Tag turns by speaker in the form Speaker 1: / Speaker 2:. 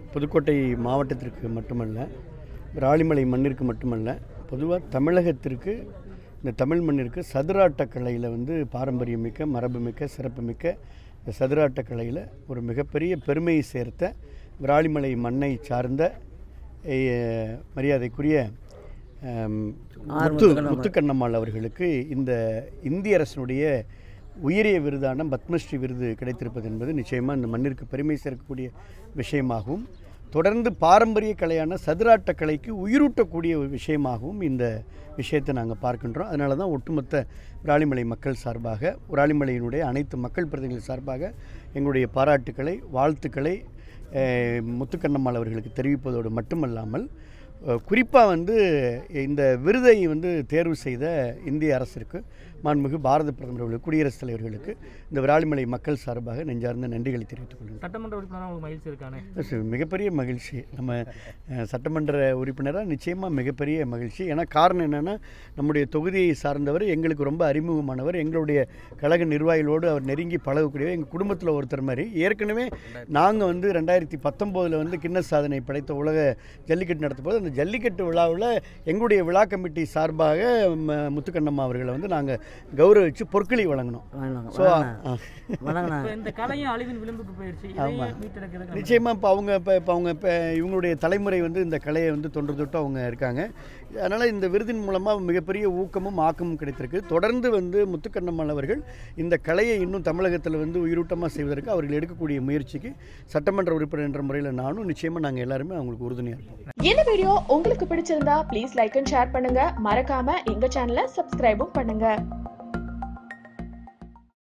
Speaker 1: புதுக்கோட்டை மாவட்டத்திற்கு மட்டுமல்ல விராலிமலை மண்ணிற்கு மட்டுமல்ல பொதுவாக தமிழகத்திற்கு இந்த தமிழ் மண்ணிற்கு சதுராட்டக் கலையில் வந்து பாரம்பரியமிக்க மரபுமிக்க சிறப்புமிக்க இந்த சதுராட்டக் கலையில் ஒரு மிகப்பெரிய பெருமையை சேர்த்த விராலிமலை மண்ணை சார்ந்த eh, மரியாதைக்குரிய அம், முத்து முத்துக்கண்ணம்மாள் அவர்களுக்கு இந்த இந்திய அரசினுடைய உயரிய விருதான பத்மஸ்ரீ விருது கிடைத்திருப்பது என்பது நிச்சயமாக இந்த மண்ணிற்கு பெருமை சேர்க்கக்கூடிய விஷயமாகவும் தொடர்ந்து பாரம்பரிய கலையான சதுராட்ட கலைக்கு உயிரூட்டக்கூடிய ஒரு விஷயமாகவும் இந்த விஷயத்தை நாங்கள் பார்க்கின்றோம் அதனால தான் ஒட்டுமொத்த விராலிமலை மக்கள் சார்பாக விராலிமலையினுடைய அனைத்து மக்கள் பிரதிநிதிகள் சார்பாக எங்களுடைய பாராட்டுக்களை வாழ்த்துக்களை அஹ், முத்துக்கண்ணம்மாள் அவர்களுக்கு தெரிவிப்பதோடு மட்டுமல்லாமல் குறிப்பாக வந்து இந்த விருதை வந்து தேர்வு செய்த இந்திய அரசிற்கு மாண்புமிகு பாரத பிரதமர் அவர்களுக்கு குடியரசுத் தலைவர்களுக்கு இந்த விராலிமலை மக்கள் சார்பாக நெஞ்சார்ந்த நன்றிகளை தெரிவித்துக் கொள்கிறேன்
Speaker 2: சட்டமன்ற உறுப்பினராக உங்களுக்கு மகிழ்ச்சி இருக்கானே
Speaker 1: எஸ், மிகப்பெரிய மகிழ்ச்சி நம்ம அஹ், சட்டமன்ற உறுப்பினராக நிச்சயமாக மிகப்பெரிய மகிழ்ச்சி ஏன்னா காரணம் என்னென்னா நம்முடைய தொகுதியை சார்ந்தவர் எங்களுக்கு ரொம்ப அறிமுகமானவர் எங்களுடைய கழக நிர்வாகிகளோடு அவர் நெருங்கி பழகக்கூடியவர் எங்கள் குடும்பத்தில் ஒருத்தர் மாதிரி ஏற்கனவே நாங்கள் வந்து ரெண்டாயிரத்தி பத்தொம்போதில் வந்து கின்னஸ் சாதனை படைத்த உலக ஜல்லிக்கட்டு நடத்தும்போது அந்த ஜல்லிக்கட்டு விழாவில் எங்களுடைய விழா கமிட்டி சார்பாக ம, முத்துக்கண்ணம்மா அவர்களை வந்து நாங்கள் கௌரவித்து பொற்களி வழங்கினோம்
Speaker 3: வணக்கம்
Speaker 1: ஸோ
Speaker 3: வணக்கண்ணா
Speaker 2: இப்போ இந்த கலையும் அழிவின் விளிம்புக்கு போயிடுச்சு இதையும் மீட்டெடுக்கிறதுக்கு நம்ம
Speaker 1: நிச்சயமாக இப்போ அவங்க இப்போ இப்போ அவங்க இப்போ இவங்களுடைய தலைமுறை வந்து இந்த கலையை வந்து தொன்று தொட்டு அவங்க இருக்காங்க அதனால் இந்த விருதின் மூலமாக மிகப்பெரிய ஊக்கமும் ஆக்கமும் கிடைத்திருக்கு தொடர்ந்து வந்து முத்துக்கண்ணம்மாள் அவர்கள் இந்த கலையை இன்னும் தமிழகத்தில் வந்து உயிரூட்டமாக செய்வதற்கு அவர்கள் எடுக்கக்கூடிய முயற்சிக்கு சட்டமன்ற உறுப்பினர் என்ற முறையில் நானும் நிச்சயமாக நாங்கள் எல்லாருமே அவங்களுக்கு உறுதுணையாக இருப்போம்
Speaker 4: இந்த வீடியோ உங்களுக்கு பிடிச்சிருந்தா ப்ளீஸ் லைக் அண்ட் ஷேர் பண்ணுங்க மறக்காம எங்க சேனலை சப்ஸ்கிரைபும் பண்ணுங்க